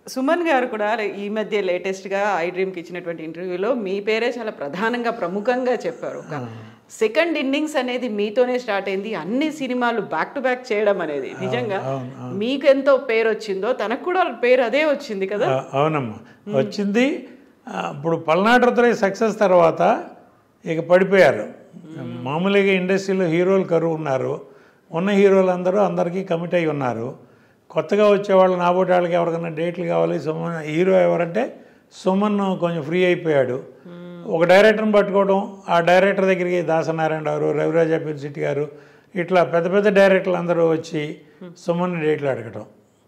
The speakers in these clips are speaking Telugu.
సుమన్ గారు కూడా ఈ మధ్య లేటెస్ట్గా ఐ డ్రీమ్కి ఇచ్చినటువంటి ఇంటర్వ్యూలో మీ పేరే చాలా ప్రధానంగా ప్రముఖంగా చెప్పారు ఒక సెకండ్ ఇన్నింగ్స్ అనేది మీతోనే స్టార్ట్ అయింది అన్ని సినిమాలు బ్యాక్ టు బ్యాక్ చేయడం అనేది నిజంగా మీకు ఎంతో పేరు వచ్చిందో తనకు కూడా పేరు అదే వచ్చింది కదా ఆ, అవునమ్మా వచ్చింది ఆ, ఇప్పుడు పల్నాడు రుద్రయ్య సక్సెస్ తర్వాత ఇక పడిపోయారు మామూలుగా ఇండస్ట్రీలో హీరోలు కరువు ఉన్నారు ఉన్న హీరోలు అందరూ అందరికీ కమిట్ అయి ఉన్నారు కొత్తగా వచ్చేవాళ్ళు నాబోటి వాళ్ళకి ఎవరికైనా డేట్లు కావాలి సుమన్ హీరో ఎవరంటే సుమన్ కొంచెం ఫ్రీ అయిపోయాడు ఒక డైరెక్టర్ని పట్టుకోవడం ఆ డైరెక్టర్ దగ్గరికి దాసనారాయణ గారు రవిరాజ పిన్సిట్టి గారు ఇట్లా పెద్ద పెద్ద డైరెక్టర్లు అందరూ వచ్చి సుమన్ డేట్లు అడగటం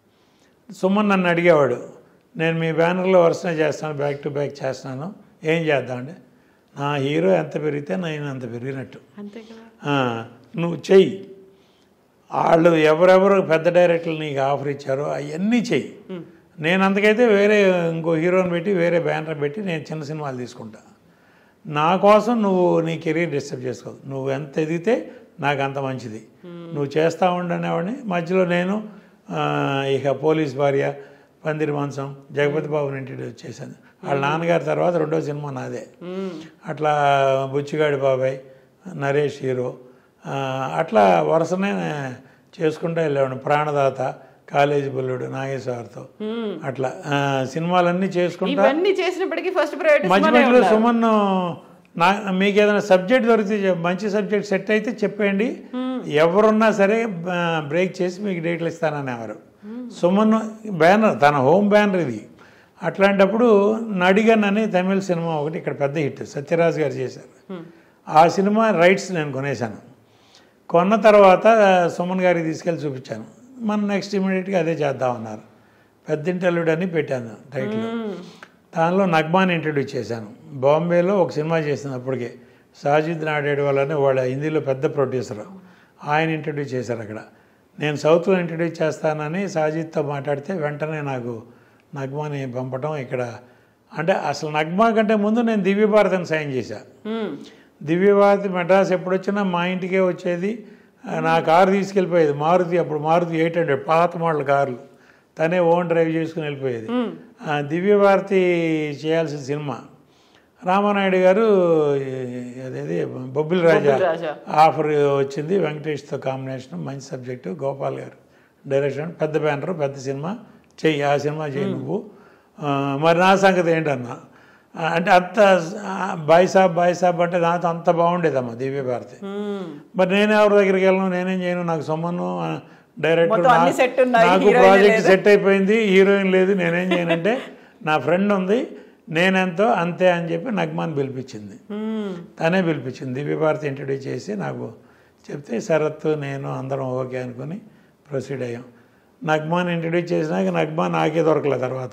సుమన్ నన్ను అడిగేవాడు నేను మీ బ్యానర్లో వరుసనే చేస్తాను బ్యాక్ టు బ్యాక్ చేస్తున్నాను ఏం చేద్దామంటే నా హీరో ఎంత పెరిగితే నేను అంత పెరిగినట్టు అంతే కదా ఆ, నువ్వు చెయ్యి వాళ్ళు ఎవరెవరు పెద్ద డైరెక్టర్లు నీకు ఆఫర్ ఇచ్చారో అవన్నీ చెయ్యి నేను అంతకైతే వేరే ఇంకో హీరోని పెట్టి వేరే బ్యానర్ పెట్టి నేను చిన్న సినిమాలు తీసుకుంటా నా కోసం నువ్వు నీ కెరీర్ డిస్టర్బ్ చేసుకోవు నువ్వు ఎంత ఎదిగితే నాకు అంత మంచిది నువ్వు చేస్తా ఉండనేవాడిని మధ్యలో నేను ఆ, ఇక పోలీస్ భార్య పందిరి మాంసం జగపతి బాబుని ఇంట్రడ్యూస్ చేశాను వాళ్ళ నాన్నగారి తర్వాత రెండో సినిమా నాదే అట్లా బుచ్చిగాడి బాబాయ్ నరేష్ హీరో ఆ, అట్లా వరుసనే చేసుకుంటూ వెళ్ళేవాడిని ప్రాణదాత కాలేజీ బుల్లుడు నాగేశ్వరతో అట్లా ఆ, సినిమాలన్నీ చేసుకుంటా ఇవన్నీ చేసినప్పటికీ ఫస్ట్ ప్రయారిటీ మధ్య మధ్యలో సుమన్ నా మీకు ఏదైనా సబ్జెక్ట్ దొరికితే చెప్- మంచి సబ్జెక్ట్ సెట్ అయితే చెప్పండి ఎవరున్నా సరే బ్రేక్ చేసి మీకు డేట్లు ఇస్తాననేవారు సుమన్ బ్యానర్ తన హోమ్ బ్యానర్ ఇది అట్లాంటప్పుడు నడిగన్ అని తమిళ సినిమా ఒకటి ఇక్కడ పెద్ద హిట్ సత్యరాజ్ గారు చేశారు ఆ సినిమా రైట్స్ నేను కొనేశాను కొన్న తర్వాత సుమన్ గారికి తీసుకెళ్ళి చూపించాను మనం నెక్స్ట్ ఇమీడియట్గా అదే చేద్దామన్నారు పెద్దింటల్లుడు అని పెట్టాను టైటిల్ దానిలో నగ్మాని ఇంట్రడ్యూస్ చేశాను బాంబేలో ఒక సినిమా చేసింది అప్పటికే సాజిద్ నాడేడు వాళ్ళని వాళ్ళ హిందీలో పెద్ద ప్రొడ్యూసర్ ఆయన ఇంట్రడ్యూస్ చేశారు అక్కడ నేను సౌత్లో ఇంట్రడ్యూస్ చేస్తానని సాజిద్తో మాట్లాడితే వెంటనే నాకు నగ్మాని పంపటం ఇక్కడ అంటే అసలు నగ్మా కంటే ముందు నేను దివ్యభారతిని సైన్ చేశాను దివ్యభారతి మెడ్రాస్ ఎప్పుడు వచ్చినా మా ఇంటికే వచ్చేది ఆ, నా కారు తీసుకెళ్ళిపోయేది మారుతి అప్పుడు మారుతి ఎయిట్ హండ్రెడ్ పాత మోడల్ కార్లు తనే ఓన్ డ్రైవ్ చేసుకుని వెళ్ళిపోయేది ఆ, దివ్యభారతి చేయాల్సిన సినిమా రామానాయుడు గారు ఈ- అదేది బొబ్బిలి రాజా రాజా. ఆఫర్ వచ్చింది వెంకటేష్తో కాంబినేషన్ మంచి సబ్జెక్టు గోపాల్ గారు డైరెక్షన్ పెద్ద బ్యానర్ పెద్ద సినిమా చెయ్యి ఆ సినిమా చెయ్యి నువ్వు ఆ, మరి నా సంగతి ఏంటన్నా ఆ, అంటే అంత ఆ, బాయ్ సాబ్ బాయ్ సాబ్ అంటే నాతో అంత బాగుండేదమ్మా దివ్య భారతి మరి నేను ఎవరి దగ్గరికి వెళ్ళను నేనేం చేయను నాకు సొమ్మను ఆ, డైరెక్టర్ మొత్తం అన్ని నా- set ఉన్నాయి, నాకు హీరోయిన్ ప్రాజెక్ట్ లేదు. సెట్ అయిపోయింది హీరోయిన్ లేదు నేనేం చేయనంటే నా ఫ్రెండ్ ఉంది నేనెంతో అంతే అని చెప్పి నగ్మాన్ పిలిపించింది తనే పిలిపించింది దివ్యభారతి ఇంట్రడ్యూస్ చేసి నాకు చెప్తే శరత్ నేను అందరం ఓకే అనుకుని ప్రొసీడ్ అయ్యాం నగ్మాన్ ఇంట్రడ్యూస్ చేసినాక నగ్మాన్ నాకే దొరకలే తర్వాత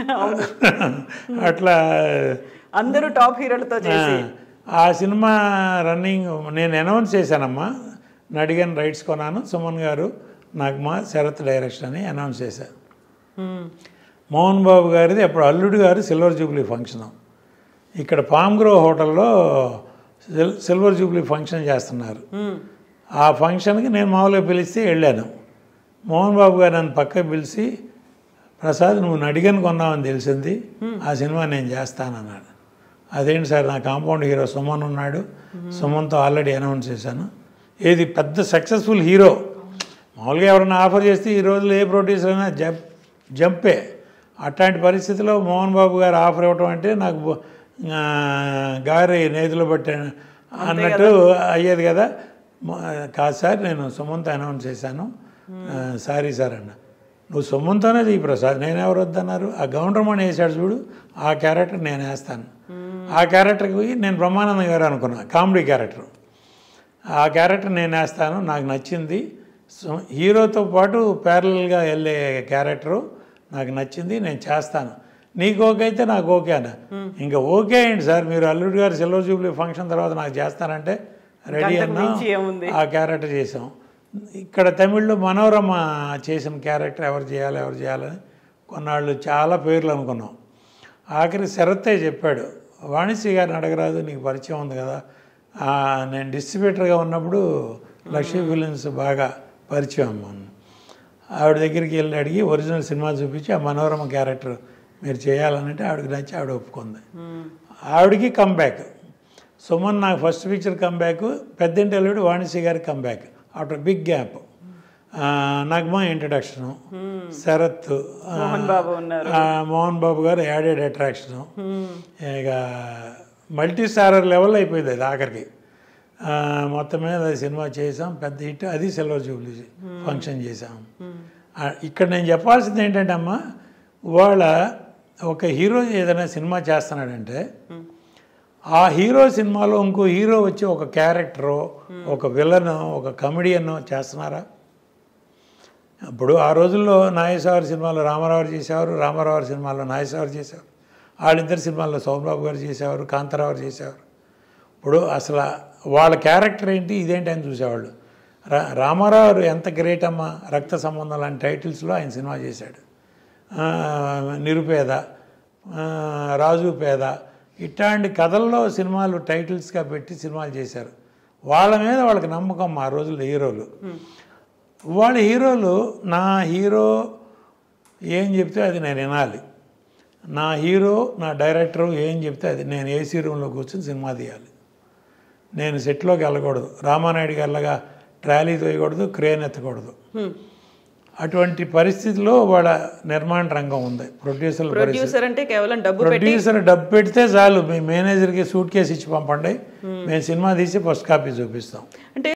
అట్లా అందరూ టాప్ హీరోలతో చేసి ఆ సినిమా రన్నింగ్ నేను అనౌన్స్ చేశానమ్మా నడిగన్ రైట్స్ కొన్నాను సుమన్ గారు నగ్మా శరత్ డైరెక్షన్ అని అనౌన్స్ చేశాను మ్మ్. మోహన్ బాబు గారిది అప్పుడు Alludu Garu silver jubilee function ఇక్కడ పామ్ గ్రో హోటల్లో సిల్- సిల్వర్ జూబ్లీ ఫంక్షన్ చేస్తున్నారు మ్మ్. ఆ ఫంక్షన్కి నేను మామూలుగా పిలిస్తే వెళ్ళాను మోహన్ బాబు గారు నన్ను పక్కకు పిలిచి ప్రసాద్ నువ్వు నడిగని కొన్నావని తెలిసింది ఆ సినిమా నేను చేస్తానన్నాడు అదేంటి సార్ నా కాంపౌండ్ హీరో సుమన్ ఉన్నాడు సుమన్తో ఆల్రెడీ అనౌన్స్ చేశాను ఏది పెద్ద సక్సెస్ఫుల్ హీరో మామూలుగా ఎవరైనా ఆఫర్ చేస్తే ఈ రోజుల్లో ఏ ప్రొడ్యూసర్ అయినా జంప్ జంపే అట్లాంటి పరిస్థితిలో మోహన్ బాబు గారు ఆఫర్ ఇవ్వటం అంటే నాకు బో- ఆ, గారి నేతిలో పట్టే అన్నట్టు అయ్యేది కదా మ- కాదు సార్ నేను సుమంత్ అనౌన్స్ చేశాను ఆ, సారీ సార్ అన్న నువ్వు సుమంతోనే ఈ ప్రసాద్ నేను ఎవరు వద్దన్నారు ఆ గౌండ్రమణి వేసాడు చూడు ఆ క్యారెక్టర్ నేను వేస్తాను ఆ క్యారెక్టర్కి నేను బ్రహ్మానందం గారు అనుకున్నా కామెడీ క్యారెక్టర్ ఆ క్యారెక్టర్ నేను వేస్తాను నాకు నచ్చింది సో హీరోతో పాటు ప్యారలల్గా వెళ్ళే క్యారెక్టరు నాకు నచ్చింది నేను చేస్తాను నీకు ఓకే అయితే నాకు ఓకే అన్న ఇంకా ఓకే అయ్యండి సార్ మీరు అల్లుడు గారు సిల్వర్ జూబ్లీ ఫంక్షన్ తర్వాత నాకు చేస్తానంటే రెడీ అంతకు అన్నా మించి ఏముంది? ఆ క్యారెక్టర్ చేసాం ఇక్కడ తమిళ్లో మనోరమ చేసిన క్యారెక్టర్ ఎవరు చేయాలి ఎవరు చేయాలని కొన్నాళ్ళు చాలా పేర్లు అనుకున్నాం ఆఖరి శరత్తే చెప్పాడు వాణిశ్రీ గారిని అడగరాదు నీకు పరిచయం ఉంది కదా ఆ, నేను డిస్ట్రిబ్యూటర్గా ఉన్నప్పుడు లక్ష్మీ ఫిలిమ్స్ బాగా పరిచయం అమ్మ ఆవిడ దగ్గరికి వెళ్ళి అడిగి ఒరిజినల్ సినిమా చూపించి ఆ మనోరమ క్యారెక్టర్ మీరు చేయాలనంటే ఆవిడకి నచ్చి ఆవిడ ఒప్పుకుంది ఆవిడకి కంబ్యాక్ సుమన్ నాకు ఫస్ట్ పిక్చర్ కంబ్యాక్ పెద్దింటి అల్లుడు వాణిశ్రీ గారి comeback after big gap Nagma introduction Sarath ఆ, మోహన్ బాబు ఉన్నారు ఆ, మోహన్ బాబు గారు యాడెడ్ అట్రాక్షను ఇక మల్టీ స్టారర్ లెవెల్ అయిపోయింది అది ఆఖరికి ఆ, మొత్తం మీద అది సినిమా చేసాం పెద్ద హిట్ అది సిల్వర్ జూబ్లీ ఫంక్షన్ చేసాం ఆ, ఇక్కడ నేను చెప్పాల్సింది ఏంటంటే అమ్మ వాళ్ళ ఒక హీరో ఏదైనా సినిమా చేస్తున్నాడంటే ఆ హీరో సినిమాలో ఇంకో హీరో వచ్చి ఒక క్యారెక్టరో ఒక విలన్ ఒక కమెడియన్ చేస్తున్నారా ఇప్పుడు ఆ రోజుల్లో నాగేశ్వర సినిమాలో రామారావు గారు చేసేవారు రామారావు గారి సినిమాలో నాగేశ్వర గారు చేసేవారు వాళ్ళిద్దరి సినిమాల్లో సోమబాబు గారు చేసేవారు కాంతారావు గారు చేసేవారు ఇప్పుడు అసలు వాళ్ళ క్యారెక్టర్ ఏంటి ఇదేంటి అని చూసేవాళ్ళు రా రామారావు గారు ఎంత గ్రేట్ అమ్మ రక్త సంబంధం లాంటి టైటిల్స్లో ఆయన సినిమా చేశాడు ఆ, నిరుపేద ఆ, రాజు పేద ఇట్లాంటి కథల్లో సినిమాలు టైటిల్స్గా పెట్టి సినిమాలు చేశారు వాళ్ళ మీద వాళ్ళకి నమ్మకం ఆ రోజుల్లో హీరోలు వాళ్ళ హీరోలు నా హీరో ఏం చెప్తే అది నేను వినాలి నా హీరో నా డైరెక్టరు ఏం చెప్తే అది నేను ఏసీ రూమ్లో కూర్చొని సినిమా తీయాలి నేను సెట్లోకి వెళ్ళకూడదు రామానాయుడు గారిలాగా ట్రాలీ తోయకూడదు క్రేన్ ఎత్తకూడదు Hmm. అటువంటి పరిస్థితిలో వాళ్ళ నిర్మాణ రంగం ఉంది ప్రొడ్యూసర్ల పరిస్థితి ప్రొడ్యూసర్ అంటే కేవలం డబ్బు పెట్టి ప్రొడ్యూసర్ డబ్బు పెడితే చాలు మీ మేనేజర్కి సూట్ కేసు ఇచ్చి పంపండి మేము సినిమా తీసి ఫస్ట్ కాపీ చూపిస్తాం అంటే